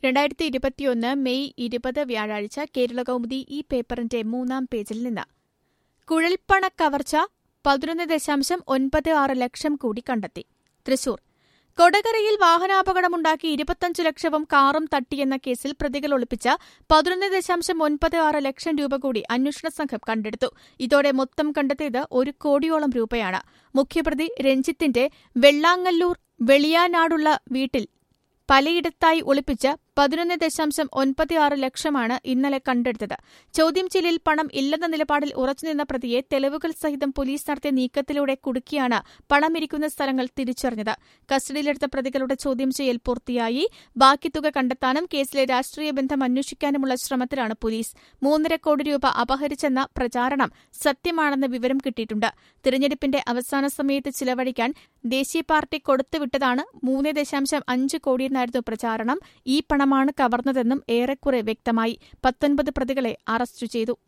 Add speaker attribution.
Speaker 1: രണ്ടായിരത്തി ഇരുപത്തിയൊന്ന് മെയ് ഇരുപത് വ്യാഴാഴ്ച കേരളകൗമുദി ഈ പേപ്പറിന്റെ മൂന്നാം പേജിൽ നിന്ന് കുഴൽപ്പണ കവർച്ച പതിനൊന്ന് ദശാംശം ഒൻപത് ആറ് ലക്ഷം കൂടി കണ്ടെത്തി തൃശൂർ കൊടകരയിൽ വാഹനാപകടമുണ്ടാക്കി ഇരുപത്തഞ്ച് ലക്ഷവും കാറും തട്ടിയെന്ന കേസിൽ പ്രതികൾ ഒളിപ്പിച്ച പതിനൊന്ന് ദശാംശം ഒൻപത് ആറ് ലക്ഷം രൂപ കൂടി അന്വേഷണ സംഘം കണ്ടെടുത്തു ഇതോടെ മൊത്തം കണ്ടെത്തിയത് ഒരു കോടിയോളം രൂപയാണ് മുഖ്യപ്രതി രഞ്ജിത്തിന്റെ വെള്ളാങ്ങല്ലൂർ വെളിയാനാടുള്ള വീട്ടിൽ പലയിടത്തായി ഒളിപ്പിച്ച് പതിനൊന്ന് ദശാംശം ഒൻപത് ആറ് ലക്ഷമാണ് ഇന്നലെ കണ്ടെടുത്തത് ചോദ്യം ചെയ്യലിൽ പണം ഇല്ലെന്ന നിലപാടിൽ ഉറച്ചുനിന്ന പ്രതിയെ തെളിവുകൾ സഹിതം പോലീസ് നടത്തിയ നീക്കത്തിലൂടെ കുടുക്കിയാണ് പണമിരിക്കുന്ന സ്ഥലങ്ങൾ തിരിച്ചറിഞ്ഞത് കസ്റ്റഡിയിലെടുത്ത പ്രതികളുടെ ചോദ്യം ചെയ്യൽ പൂർത്തിയായി ബാക്കി തുക കണ്ടെത്താനും കേസിലെ രാഷ്ട്രീയ ബന്ധം അന്വേഷിക്കാനുമുള്ള ശ്രമത്തിലാണ് പോലീസ് മൂന്നര കോടി രൂപ അപഹരിച്ചെന്ന പ്രചാരണം സത്യമാണെന്ന വിവരം കിട്ടിയിട്ടുണ്ട് തിരഞ്ഞെടുപ്പിന്റെ അവസാന സമയത്ത് ചിലവഴിക്കാൻ ദേശീയ പാർട്ടി കൊടുത്തുവിട്ടതാണ് മൂന്ന് ദശാംശം അഞ്ച് കോടിയെന്നായിരുന്നു പ്രചാരണം ഈ പണമാണ് കവർന്നതെന്നും ഏറെക്കുറെ വ്യക്തമായി പത്തൊൻപത് പ്രതികളെ അറസ്റ്റ് ചെയ്തു